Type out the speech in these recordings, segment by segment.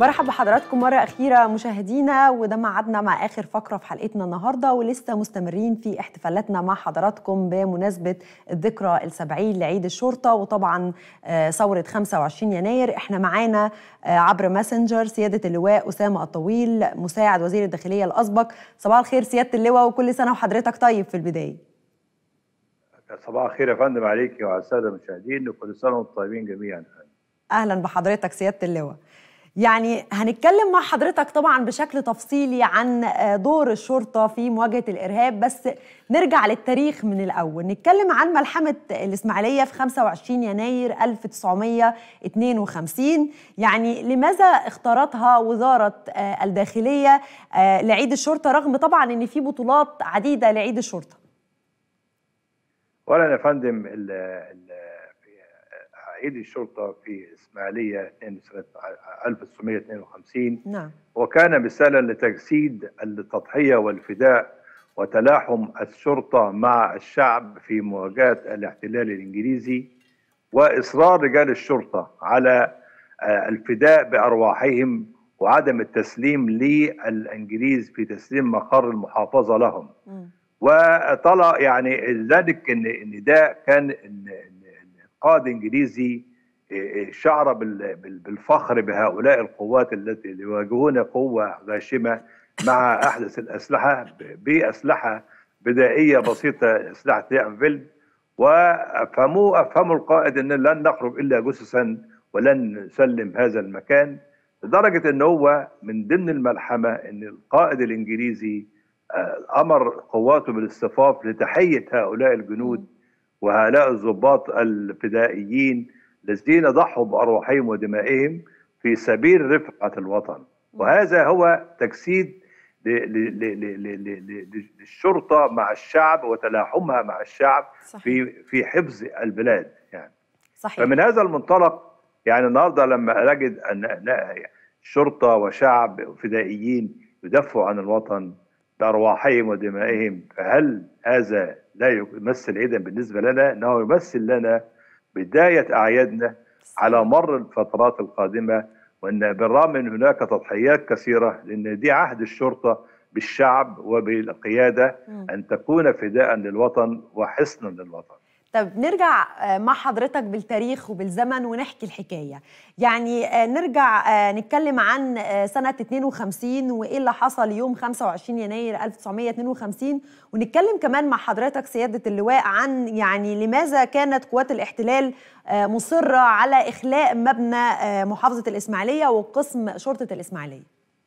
برحب بحضراتكم مرة أخيرة مشاهدينا وده معادنا مع آخر فقرة في حلقتنا النهاردة ولسه مستمرين في احتفالاتنا مع حضراتكم بمناسبة الذكرى السبعين لعيد الشرطة وطبعا آه، ثورة 25 يناير احنا معانا آه، عبر ماسنجر سيادة اللواء أسامة الطويل مساعد وزير الداخلية الأسبق صباح الخير سيادة اللواء وكل سنة وحضرتك طيب في البداية صباح الخير يا فندم عليك وعلى الساده المشاهدين وكل سنه وانتم طيبين جميعا اهلا بحضرتك سياده اللواء يعني هنتكلم مع حضرتك طبعا بشكل تفصيلي عن آه، دور الشرطه في مواجهه الارهاب بس نرجع للتاريخ من الاول نتكلم عن ملحمه الاسماعيليه في 25 يناير 1952 يعني لماذا اختارتها وزاره آه، الداخليه آه، لعيد الشرطه رغم طبعا ان في بطولات عديده لعيد الشرطه اولا يا فندم ال ال في عيد الشرطه في اسماعيليه سنه 1952 نعم وكان مثالا لتجسيد التضحيه والفداء وتلاحم الشرطه مع الشعب في مواجهه الاحتلال الانجليزي واصرار رجال الشرطه على آه، الفداء بارواحهم وعدم التسليم للانجليز في تسليم مقر المحافظه لهم. مم. وطلع يعني ذلك ان ان ده كان ان إن- إن قائد انجليزي إيه، إيه، شعر بال- بال- بالفخر بهؤلاء القوات التي يواجهون قوه غاشمه مع احدث الاسلحه ب- باسلحه بدائيه بسيطه اسلحه ليأنفيلد وافهموا افهموا القائد ان لن نخرج الا جثثا ولن نسلم هذا المكان لدرجه ان هو من ضمن الملحمه ان القائد الانجليزي آه، امر قواته بالاصطفاف لتحيه هؤلاء الجنود وهؤلاء الضباط الفدائيين الذين ضحوا بارواحهم ودمائهم في سبيل رفعه الوطن وهذا هو تجسيد ل- ل- ل- ل- ل- ل- ل- للشرطه مع الشعب وتلاحمها مع الشعب صحيح في في حفظ البلاد يعني صحيح فمن هذا المنطلق يعني النهارده لما نجد ان أن شرطه وشعب فدائيين يدافعوا عن الوطن بارواحهم ودمائهم فهل هذا لا يمثل عيدا بالنسبه لنا؟ انه يمثل لنا بدايه اعيادنا على مر الفترات القادمه وان بالرغم من هناك تضحيات كثيره لان دي عهد الشرطه بالشعب وبالقياده مم. ان تكون فداء للوطن وحصنا للوطن. طب نرجع آه، مع حضرتك بالتاريخ وبالزمن ونحكي الحكاية يعني آه، نرجع آه، نتكلم عن آه، سنة 52 وإيه اللي حصل يوم 25 يناير 1952 ونتكلم كمان مع حضرتك سيادة اللواء عن يعني لماذا كانت قوات الاحتلال آه، مصرة على إخلاء مبنى آه، محافظة الإسماعيلية وقسم شرطة الإسماعيلية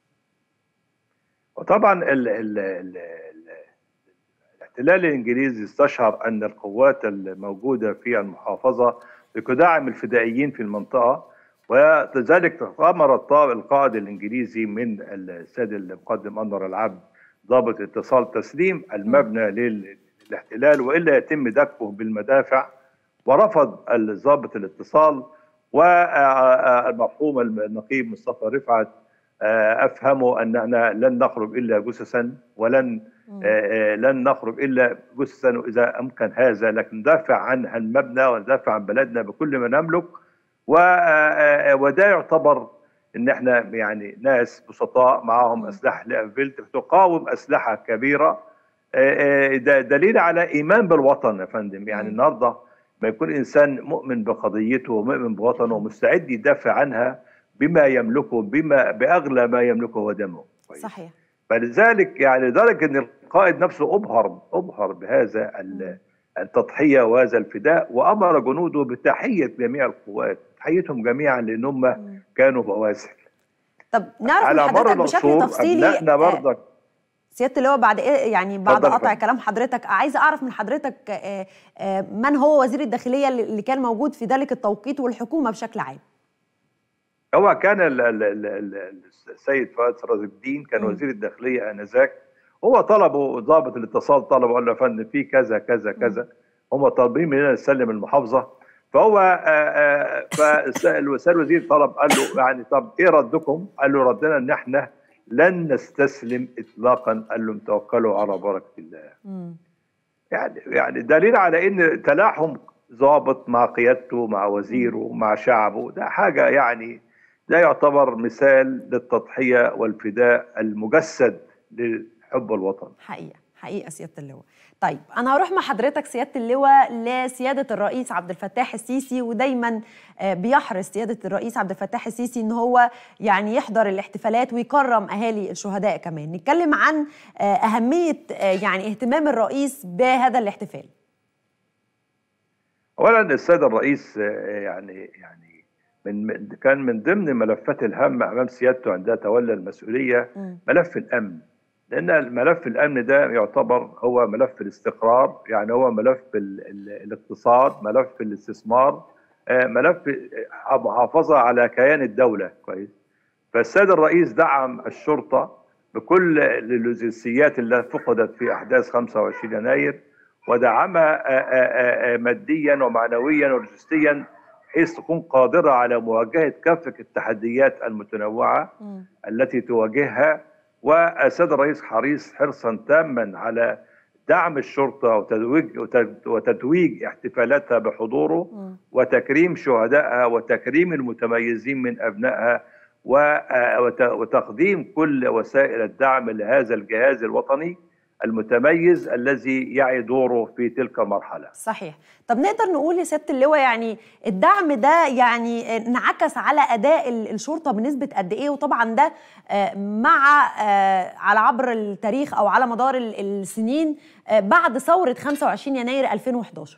وطبعا ال ال ال ال الاحتلال الانجليزي استشعر ان القوات الموجوده في المحافظه بتدعم الفدائيين في المنطقه ولذلك امر الطا- القائد الانجليزي من السيد المقدم انور العبد ضابط اتصال تسليم المبنى لل- للاحتلال والا يتم دكه بالمدافع ورفض الضابط الاتصال والمرحوم النقيب مصطفى رفعت آه، افهموا اننا لن نخرج الا جثثا ولن آه، آه، لن نخرج الا جثثا اذا امكن هذا لكن ندافع عن المبنى وندافع عن بلدنا بكل ما نملك و- آه، آه، وده يعتبر ان احنا يعني ناس بسطاء معاهم مم. اسلحه لانفيلد تقاوم اسلحه كبيره آه، آه، ده دليل على ايمان بالوطن يا فندم يعني مم. النهارده ما يكون انسان مؤمن بقضيته ومؤمن بوطنه ومستعد يدافع عنها بما يملكه بما باغلى ما يملكه هو دمه كويس. صحيح فلذلك يعني لدرجه ان القائد نفسه ابهر ابهر بهذا ال- التضحيه وهذا الفداء وامر جنوده بتحيه جميع القوات تحيتهم جميعا لان هم مم. كانوا بواسل طب نعرف من على مر حضرتك بشكل العصور تفصيلي ابنائنا آه، برضك سياده اللواء بعد ايه يعني بعد اتفضل يا قطع فندم. كلام حضرتك عايزه اعرف من حضرتك آه، آه، من هو وزير الداخليه اللي اللي كان موجود في ذلك التوقيت والحكومه بشكل عام هو كان ال- ال- ال- ال- السيد فؤاد سراج الدين كان مم. وزير الداخليه انذاك هو طلبوا ضابط الاتصال طلبوا قال له يا فندم في كذا كذا كذا هم طالبين مننا نسلم المحافظه فهو آه، آه، فسال سأل الوزير طلب قال له يعني طب ايه ردكم؟ قال له ردنا ان احنا لن نستسلم اطلاقا قال لهم توكلوا على بركه الله مم. يعني يعني دليل على ان تلاحم ضابط مع قيادته مع وزيره مع شعبه ده حاجه يعني ده يعتبر مثال للتضحيه والفداء المجسد لحب الوطن حقيقه حقيقه سياده اللواء طيب انا هروح مع حضرتك سياده اللواء لسياده الرئيس عبد الفتاح السيسي ودايما بيحرص سياده الرئيس عبد الفتاح السيسي ان هو يعني يحضر الاحتفالات ويكرم اهالي الشهداء كمان نتكلم عن اهميه يعني اهتمام الرئيس بهذا الاحتفال اولا السيد الرئيس يعني يعني من كان من ضمن ملفات الهم امام سيادته عندها تولى المسؤوليه ملف الامن لان ملف الامن ده يعتبر هو ملف الاستقرار يعني هو ملف ال ال الاقتصاد ملف الاستثمار ملف محافظه على كيان الدوله كويس فالسيد الرئيس دعم الشرطه بكل اللوجستيات اللي فقدت في احداث 25 يناير ودعمها ماديا ومعنويا ولوجستيا بحيث تكون قادره على مواجهه كافه التحديات المتنوعه م. التي تواجهها والسيد الرئيس حريص حرصا تاما على دعم الشرطه وتتويج وتتويج احتفالاتها بحضوره م. وتكريم شهدائها وتكريم المتميزين من ابنائها وتقديم كل وسائل الدعم لهذا الجهاز الوطني المتميز الذي يعي دوره في تلك المرحله. صحيح، طب نقدر نقول يا سياده اللواء يعني الدعم ده يعني انعكس على اداء الشرطه بنسبه قد ايه وطبعا ده مع على عبر التاريخ او على مدار السنين بعد ثوره 25 يناير 2011.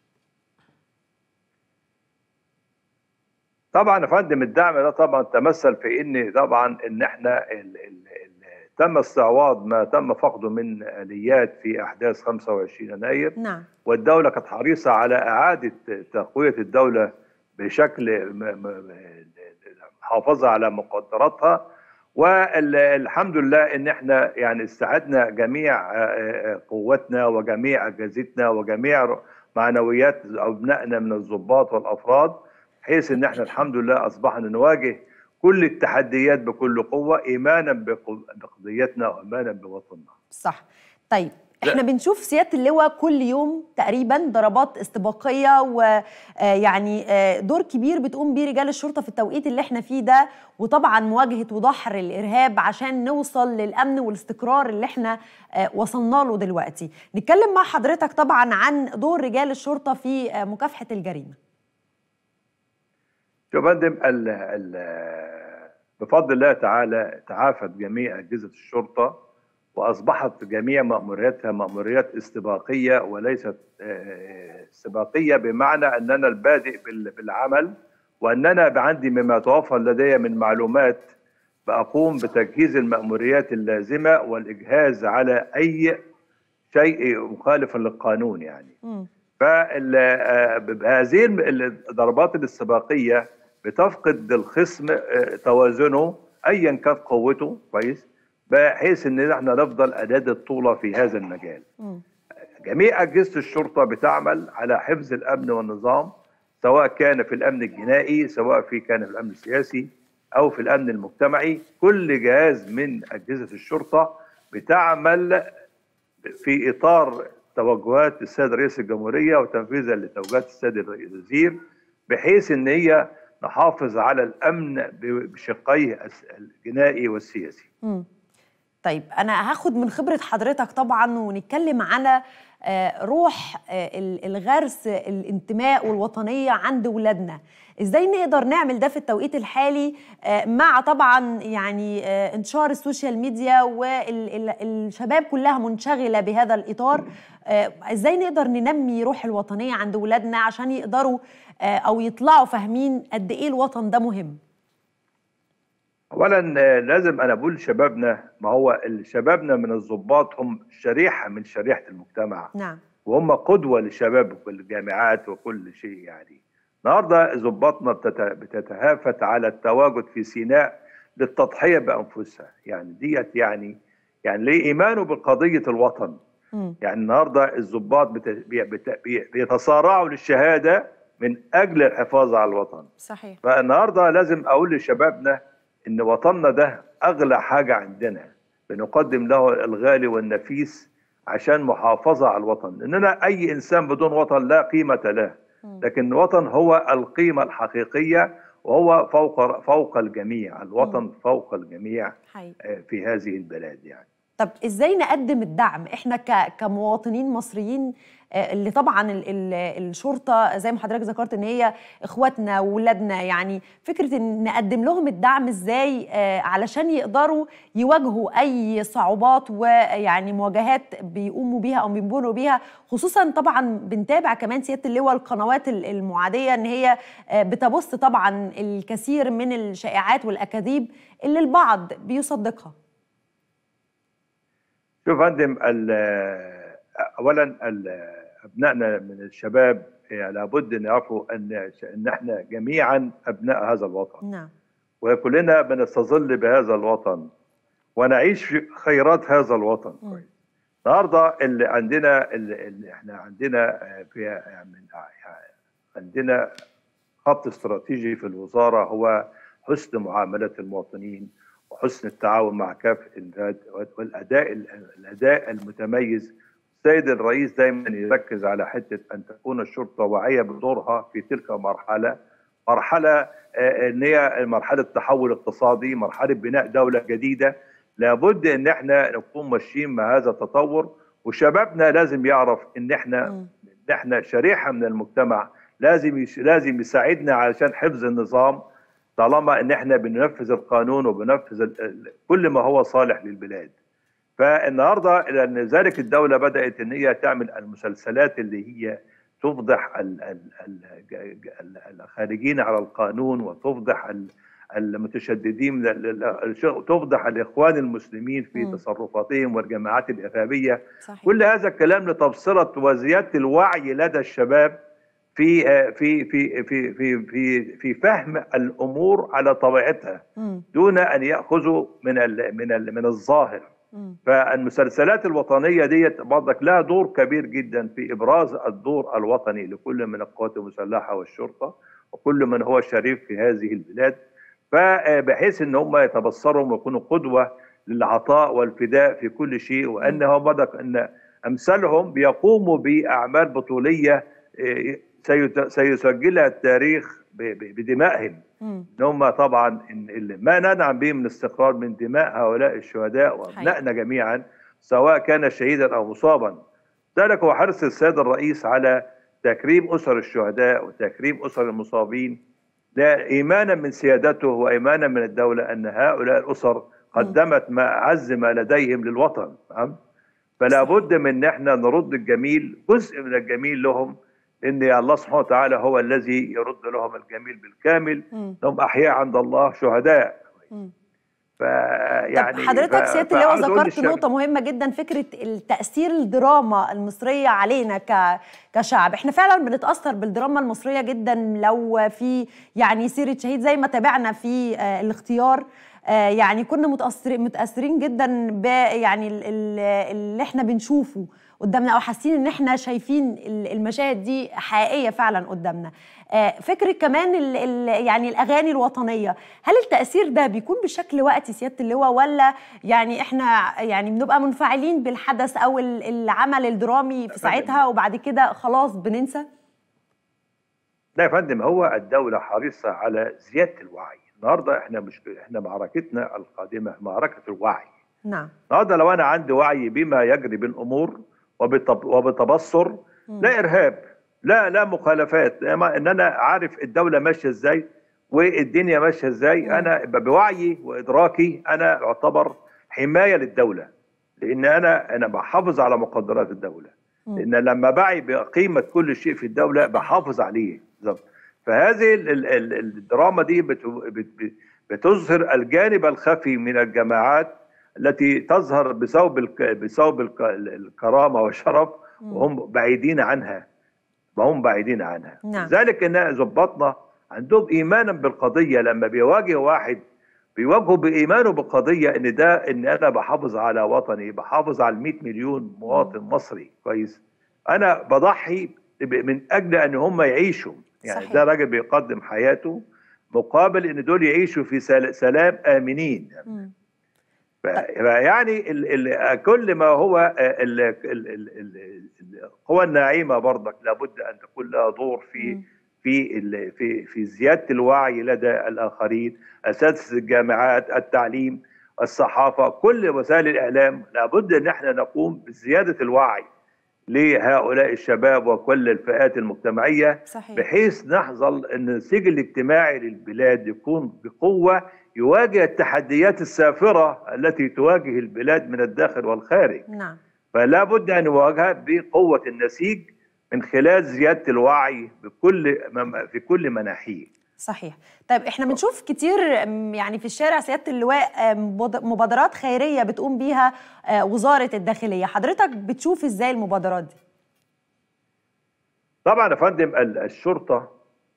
طبعا يا فندم الدعم ده طبعا تمثل في ان طبعا ان احنا ال ال تم استعواض ما تم فقده من اليات في احداث 25 يناير نعم والدوله كانت حريصه على اعاده تقويه الدوله بشكل محافظه على مقدراتها والحمد لله ان احنا يعني استعدنا جميع قوتنا وجميع اجهزتنا وجميع معنويات ابنائنا من الضباط والافراد بحيث ان احنا الحمد لله اصبحنا نواجه كل التحديات بكل قوة إيمانا بقضيتنا وإيمانا بوطننا صح طيب احنا بنشوف سياده اللواء كل يوم تقريبا ضربات استباقيه ويعني دور كبير بتقوم بيه رجال الشرطه في التوقيت اللي احنا فيه ده وطبعا مواجهه ودحر الارهاب عشان نوصل للامن والاستقرار اللي احنا وصلنا له دلوقتي نتكلم مع حضرتك طبعا عن دور رجال الشرطه في مكافحه الجريمه شوف فندم بفضل الله تعالى تعافت جميع اجهزه الشرطه واصبحت جميع مامورياتها ماموريات استباقيه وليست استباقيه بمعنى اننا البادئ بالعمل واننا عندي مما يتوفر لدي من معلومات بقوم بتجهيز الماموريات اللازمه والاجهاز على اي شيء مخالف للقانون يعني. فهذه الضربات الاستباقيه بتفقد الخصم توازنه ايا كانت قوته كويس بحيث ان احنا نفضل اداه الطوله في هذا المجال. م. جميع اجهزه الشرطه بتعمل على حفظ الامن والنظام سواء كان في الامن الجنائي سواء في كان في الامن السياسي او في الامن المجتمعي كل جهاز من اجهزه الشرطه بتعمل في اطار توجهات السيد رئيس الجمهوريه وتنفيذا لتوجهات السيد الوزير بحيث ان هي نحافظ على الامن بشقيه الجنائي والسياسي. مم. طيب انا هاخد من خبره حضرتك طبعا ونتكلم على روح الغرس الانتماء والوطنيه عند ولادنا ازاي نقدر نعمل ده في التوقيت الحالي مع طبعا يعني انتشار السوشيال ميديا والشباب كلها منشغله بهذا الاطار ازاي نقدر ننمي روح الوطنيه عند ولادنا عشان يقدروا او يطلعوا فاهمين قد ايه الوطن ده مهم اولا لازم انا اقول لشبابنا ما هو شبابنا من الضباط هم شريحه من شريحه المجتمع نعم وهم قدوه للشباب في الجامعات وكل شيء يعني النهارده ضباطنا بتتهافت على التواجد في سيناء للتضحيه بانفسها يعني ديت يعني يعني ليه ايمانه بقضيه الوطن م. يعني النهارده الضباط بت... بت... بيتصارعوا للشهاده من اجل الحفاظ على الوطن صحيح فالنهارده لازم اقول لشبابنا ان وطننا ده اغلى حاجه عندنا بنقدم له الغالي والنفيس عشان محافظه على الوطن اننا اي انسان بدون وطن لا قيمه له لكن الوطن هو القيمه الحقيقيه وهو فوق فوق الجميع الوطن فوق الجميع حقيقي. آه، في هذه البلاد يعني طب ازاي نقدم الدعم احنا ك- كمواطنين مصريين آه، اللي طبعا ال- ال- الشرطه زي ما حضرتك ذكرت ان هي اخواتنا واولادنا يعني فكره ان نقدم لهم الدعم ازاي آه، علشان يقدروا يواجهوا اي صعوبات ويعني مواجهات بيقوموا بيها او بيمروا بيها خصوصا طبعا بنتابع كمان سياده اللواء القنوات ال- المعاديه ان هي آه، بتبث طبعا الكثير من الشائعات والاكاذيب اللي البعض بيصدقها شوف يا فندم ال- اولا ال- ابنائنا من الشباب يعني لابد ان يعرفوا ان ان احنا جميعا ابناء هذا الوطن نعم وكلنا بنستظل بهذا الوطن ونعيش في خيرات هذا الوطن مم. النهارده اللي عندنا اللي اللي احنا عندنا آه، في يعني يعني عندنا خط استراتيجي في الوزاره هو حسن معامله المواطنين وحسن التعاون مع كافه الجهات والاداء الاداء المتميز السيد الرئيس دايما يركز على حته ان تكون الشرطه واعيه بدورها في تلك المرحله مرحله آه، ان هي مرحله تحول اقتصادي مرحله بناء دوله جديده لابد ان احنا نكون ماشيين مع هذا التطور وشبابنا لازم يعرف ان احنا مم. ان احنا شريحه من المجتمع لازم يش... لازم يساعدنا علشان حفظ النظام طالما ان احنا بننفذ القانون وبننفذ ال... ال- كل ما هو صالح للبلاد فالنهارده لان ذلك الدوله بدات ان هي تعمل المسلسلات اللي هي تفضح ال... ال... ال... ال- الخارجين على القانون وتفضح ال... المتشددين من ال- ال- الش- تفضح الاخوان المسلمين في مم. تصرفاتهم والجماعات الارهابيه صحيح كل هذا الكلام لتبصرة وزيادة الوعي لدى الشباب في آه، في في في في في في فهم الامور على طبيعتها مم. دون ان ياخذوا من ال من ال من الظاهر مم. فالمسلسلات الوطنيه ديت برضك لها دور كبير جدا في ابراز الدور الوطني لكل من القوات المسلحه والشرطه وكل من هو شريف في هذه البلاد فبحيث ان هم يتبصروا ويكونوا قدوه للعطاء والفداء في كل شيء وانه برضك ان امثالهم بيقوموا باعمال بطوليه إيه، سيت- سيسجلها التاريخ ب- ب- بدمائهم مم. ان هم طبعا إن اللي ما ندعم به من استقرار من دماء هؤلاء الشهداء وابنائنا جميعا سواء كان شهيدا او مصابا ذلك هو حرص السيد الرئيس على تكريم اسر الشهداء وتكريم اسر المصابين لا ايمانا من سيادته وايمانا من الدوله ان هؤلاء الاسر قدمت ما اعز ما لديهم للوطن نعم فلا بد من ان احنا نرد الجميل جزء من الجميل لهم ان الله سبحانه وتعالى هو الذي يرد لهم الجميل بالكامل مم. هم احياء عند الله شهداء مم. فيعني طب حضرتك ف- سياده اللواء فعاوز أقول ذكرت للشباب- نقطه مهمه جدا فكره التاثير الدراما المصريه علينا ك كشعب احنا فعلا بنتاثر بالدراما المصريه جدا لو في يعني سيره شهيد زي ما تابعنا في آه، الاختيار آه، يعني كنا متاثرين متاثرين جدا ب يعني ال- ال- اللي احنا بنشوفه قدامنا او حاسين ان احنا شايفين ال- المشاهد دي حقيقيه فعلا قدامنا آه، فكره كمان ال ال يعني الاغاني الوطنيه هل التاثير ده بيكون بشكل وقتي سياده اللواء ولا يعني احنا يعني بنبقى منفعلين بالحدث او ال- العمل الدرامي في ساعتها وبعد كده خلاص بننسى لا يا فندم هو الدولة حريصة على زيادة الوعي النهاردة احنا مش احنا معركتنا القادمة معركة الوعي نعم النهاردة لو أنا عندي وعي بما يجري بالأمور وبتب وبتبصر لا إرهاب لا لا مخالفات إنما إن أنا عارف الدولة ماشية إزاي والدنيا ماشية إزاي أنا بوعي وإدراكي أنا أعتبر حماية للدولة لأن أنا أنا بحافظ على مقدرات الدولة لأن لما بعي بقيمة كل شيء في الدولة بحافظ عليه بالظبط فهذه ال- ال- ال- الدراما دي بت- بت- بت- بتظهر الجانب الخفي من الجماعات التي تظهر بثوب الك- بثوب الك- الكرامه والشرف وهم بعيدين عنها وهم بعيدين عنها نعم. ذلك ان ضباطنا عندهم ايمانا بالقضيه لما بيواجه واحد بيواجهه بايمانه بالقضيه ان ده ان انا بحافظ على وطني بحافظ على 100 مليون مواطن مصري كويس انا بضحي ب- من اجل ان هم يعيشوا يعني صحيح. ده راجل بيقدم حياته مقابل ان دول يعيشوا في سل- سلام امنين مم. ف- فيعني ال ال كل ما هو ال- ال- ال- ال- القوى الناعمه برضك لابد ان تكون لها دور في مم. في في في زياده الوعي لدى الاخرين اساتذه الجامعات التعليم الصحافه كل وسائل الاعلام لابد ان احنا نقوم بزياده الوعي لهؤلاء الشباب وكل الفئات المجتمعيه صحيح. بحيث نحصل ان النسيج الاجتماعي للبلاد يكون بقوه يواجه التحديات السافره التي تواجه البلاد من الداخل والخارج نعم فلا بد ان نواجهها بقوه النسيج من خلال زياده الوعي بكل في كل مناحيه صحيح طيب احنا بنشوف كتير يعني في الشارع سياده اللواء مبادرات خيريه بتقوم بيها وزاره الداخليه حضرتك بتشوف ازاي المبادرات دي طبعا يا فندم الشرطه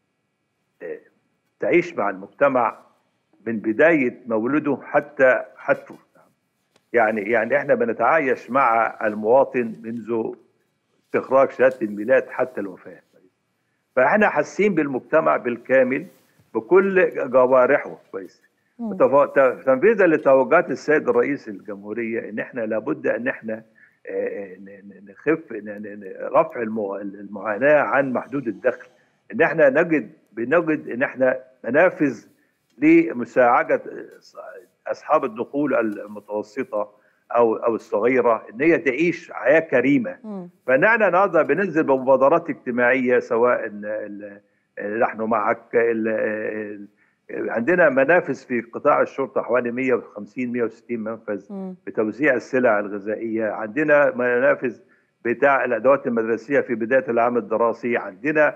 تعيش مع المجتمع من بدايه مولده حتى حتفه يعني يعني احنا بنتعايش مع المواطن منذ استخراج شهاده الميلاد حتى الوفاه فاحنا حاسين بالمجتمع بالكامل بكل جوارحه كويس تنفيذا لتوجهات السيد الرئيس الجمهوريه ان احنا لابد ان احنا نخف رفع المعاناه عن محدود الدخل ان احنا نجد بنجد ان احنا منافذ لمساعده اصحاب الدخول المتوسطه او او الصغيره ان هي تعيش حياه كريمه فنحن النهارده بننزل بمبادرات اجتماعيه سواء نحن معك ال ال عندنا منافذ في قطاع الشرطه حوالي 150 160 منفذ م. بتوزيع السلع الغذائيه عندنا منافذ بتاع الادوات المدرسيه في بدايه العام الدراسي عندنا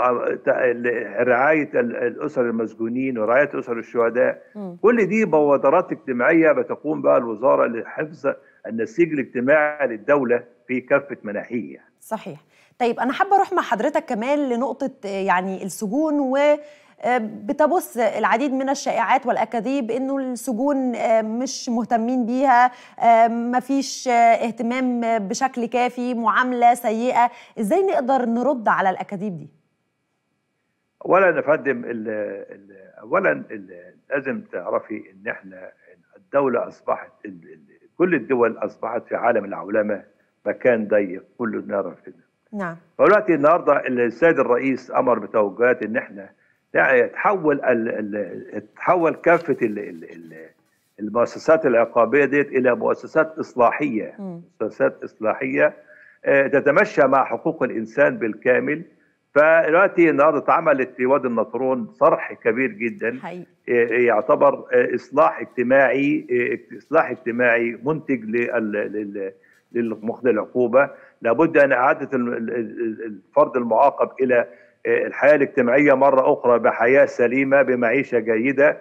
رعايه الاسر المسجونين ورعايه اسر الشهداء م. كل دي مبادرات اجتماعيه بتقوم بها الوزاره لحفظ النسيج الاجتماعي للدوله في كافه مناحيه صحيح طيب انا حابه اروح مع حضرتك كمان لنقطه يعني السجون و بتبث العديد من الشائعات والاكاذيب انه السجون مش مهتمين بيها مفيش اهتمام بشكل كافي معامله سيئه ازاي نقدر نرد على الاكاذيب دي اولا يا فندم اولا لازم تعرفي ان احنا الدوله اصبحت كل الدول اصبحت في عالم العولمه مكان ضيق كله نعرف كده نعم فدلوقتي النهارده السيد الرئيس امر بتوجيهات ان احنا يعني تحول تحول كافه ال ال ال المؤسسات العقابيه ديت الى مؤسسات اصلاحيه م. مؤسسات اصلاحيه تتمشى مع حقوق الانسان بالكامل فدلوقتي النهارده اتعملت في وادي النطرون صرح كبير جدا حقيقي. يعتبر اصلاح اجتماعي اصلاح اجتماعي منتج لل لمخذ العقوبه لابد ان اعاده الفرد المعاقب الى الحياه الاجتماعيه مره اخرى بحياه سليمه بمعيشه جيده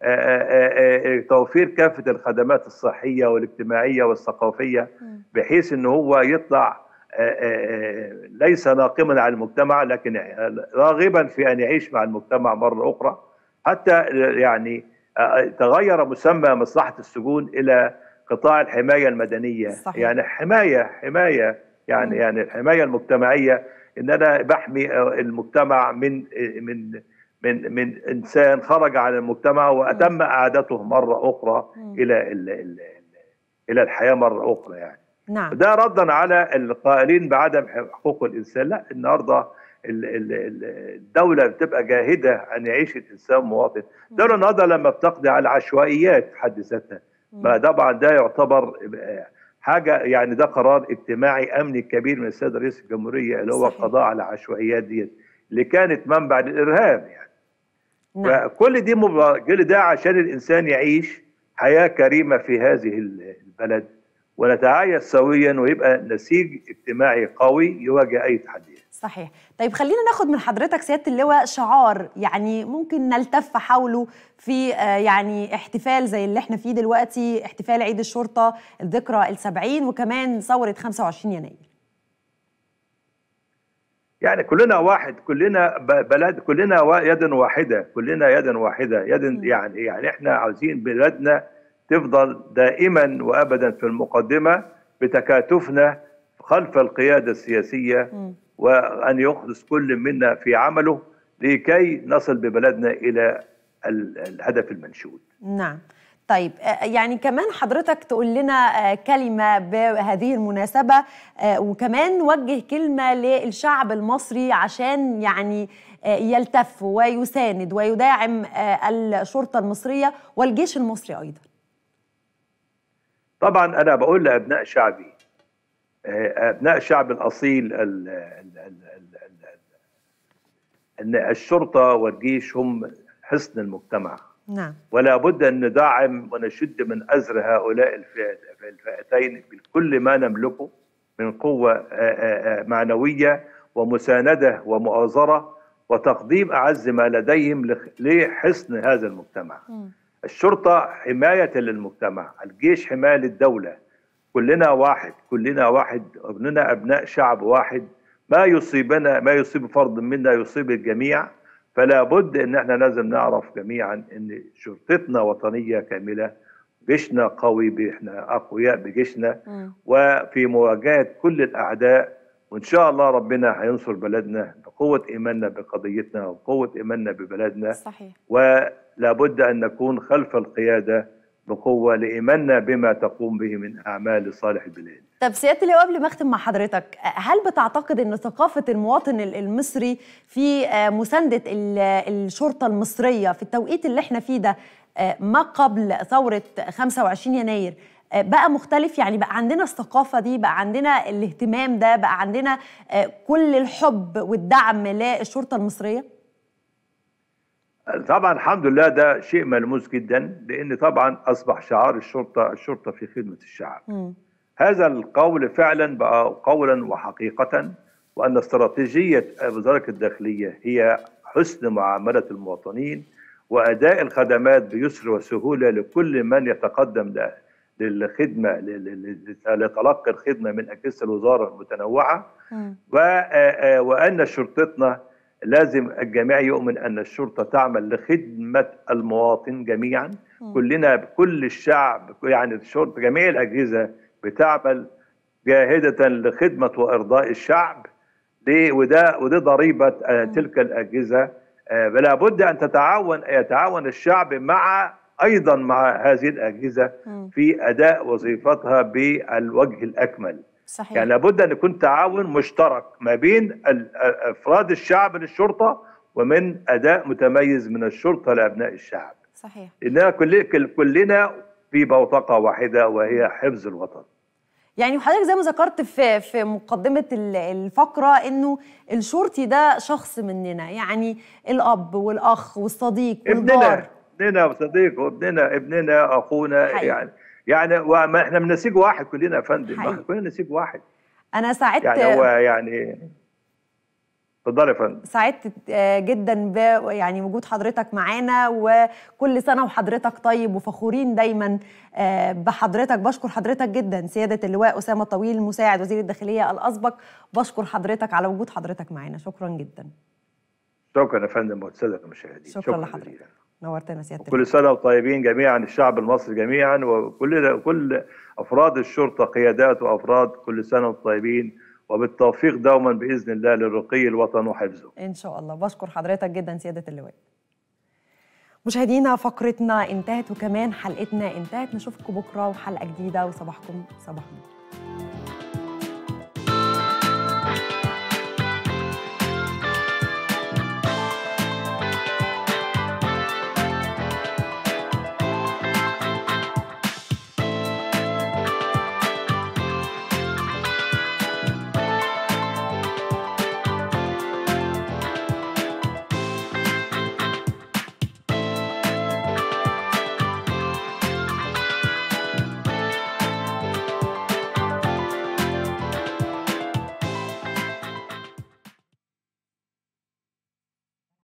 توفير كافه الخدمات الصحيه والاجتماعيه والثقافيه بحيث ان هو يطلع ليس ناقما على المجتمع لكن راغبا في ان يعيش مع المجتمع مره اخرى حتى يعني تغير مسمى مصلحه السجون الى قطاع الحمايه المدنيه صحيح. يعني حمايه حمايه يعني م. يعني الحمايه المجتمعيه ان انا بحمي المجتمع من من من من انسان خرج عن المجتمع واتم اعادته مره اخرى م. الى ال ال الى الحياه مره اخرى يعني نعم ده ردا على القائلين بعدم حقوق الانسان لا النهارده الدولة بتبقى جاهدة أن يعيش الإنسان مواطن الدولة النهاردة لما بتقضي على العشوائيات في حد ذاتها ما طبعا ده يعتبر حاجه يعني ده قرار اجتماعي امني كبير من السيد رئيس الجمهوريه اللي هو القضاء على العشوائيات دي اللي كانت منبع للارهاب يعني نعم. فكل دي مبقى كل ده عشان الانسان يعيش حياه كريمه في هذه البلد ونتعايش سويا ويبقى نسيج اجتماعي قوي يواجه اي تحديات صحيح طيب خلينا ناخد من حضرتك سياده اللواء شعار يعني ممكن نلتف حوله في يعني احتفال زي اللي احنا فيه دلوقتي احتفال عيد الشرطه الذكرى السبعين وكمان ثوره 25 يناير يعني كلنا واحد كلنا بلد كلنا يد واحده كلنا يد واحده يد يعني يعني احنا عاوزين بلادنا تفضل دائما وابدا في المقدمه بتكاتفنا خلف القياده السياسيه م. وأن يخلص كل منا في عمله لكي نصل ببلدنا إلى الهدف المنشود نعم طيب يعني كمان حضرتك تقول لنا كلمة بهذه المناسبة وكمان نوجه كلمة للشعب المصري عشان يعني يلتف ويساند ويداعم الشرطة المصرية والجيش المصري أيضا طبعا أنا بقول لأبناء شعبي أبناء الشعب الأصيل ال ال ال أن الشرطة والجيش هم حصن المجتمع نعم ولا بد أن ندعم ونشد من أزر هؤلاء الفئتين بكل ما نملكه من قوة معنوية ومساندة ومؤازرة وتقديم أعز ما لديهم لحصن هذا المجتمع م. الشرطة حماية للمجتمع الجيش حماية للدولة كلنا واحد كلنا واحد كلنا أبناء شعب واحد ما يصيبنا ما يصيب فرد منا يصيب الجميع فلا بد ان احنا لازم نعرف جميعا ان شرطتنا وطنيه كامله جيشنا قوي احنا اقوياء بجيشنا م. وفي مواجهه كل الاعداء وان شاء الله ربنا هينصر بلدنا بقوه ايماننا بقضيتنا وقوه ايماننا ببلدنا صحيح ولا بد ان نكون خلف القياده بقوه لايماننا بما تقوم به من اعمال لصالح البلاد طب سياده اللواء قبل ما اختم مع حضرتك هل بتعتقد ان ثقافه المواطن المصري في مسانده الشرطه المصريه في التوقيت اللي احنا فيه ده ما قبل ثوره 25 يناير بقى مختلف يعني بقى عندنا الثقافه دي بقى عندنا الاهتمام ده بقى عندنا كل الحب والدعم للشرطه المصريه طبعا الحمد لله ده شيء ملموس جدا لان طبعا اصبح شعار الشرطه الشرطه في خدمه الشعب م. هذا القول فعلا بقى قولا وحقيقة وأن استراتيجية وزارة الداخلية هي حسن معاملة المواطنين وأداء الخدمات بيسر وسهولة لكل من يتقدم للخدمة لتلقي الخدمة من أجهزة الوزارة المتنوعة وأن شرطتنا لازم الجميع يؤمن أن الشرطة تعمل لخدمة المواطن جميعا كلنا كل الشعب يعني الشرطة جميع الأجهزة بتعمل جاهدة لخدمة وإرضاء الشعب وده وده ضريبة تلك الأجهزة فلا بد أن تتعاون يتعاون الشعب مع أيضا مع هذه الأجهزة في أداء وظيفتها بالوجه الأكمل صحيح. يعني لابد أن يكون تعاون مشترك ما بين أفراد الشعب للشرطة ومن أداء متميز من الشرطة لأبناء الشعب صحيح إننا كلنا في بوتقة واحدة وهي حفظ الوطن يعني حضرتك زي ما ذكرت في في مقدمه الفقره انه الشرطي ده شخص مننا يعني الاب والاخ والصديق والجار ابننا ابننا وصديق وابننا ابننا اخونا حقيقي. يعني يعني وما احنا من نسيج واحد كلنا يا فندم حقيقي. احنا كلنا نسيج واحد انا سعدت يعني هو يعني اتفضل يا فندم سعدت جدا ب يعني وجود حضرتك معانا وكل سنه وحضرتك طيب وفخورين دايما بحضرتك بشكر حضرتك جدا سياده اللواء اسامه طويل مساعد وزير الداخليه الاسبق بشكر حضرتك على وجود حضرتك معانا شكرا جدا شكرا يا فندم والساده المشاهدين شكرا لحضرتك نورتنا سياده كل سنه وطيبين جميعا الشعب المصري جميعا وكل كل افراد الشرطه قيادات وافراد كل سنه وطيبين وبالتوفيق دوما باذن الله للرقي الوطن وحفظه. ان شاء الله بشكر حضرتك جدا سياده اللواء. مشاهدينا فقرتنا انتهت وكمان حلقتنا انتهت نشوفكم بكره وحلقه جديده وصباحكم صباح نور.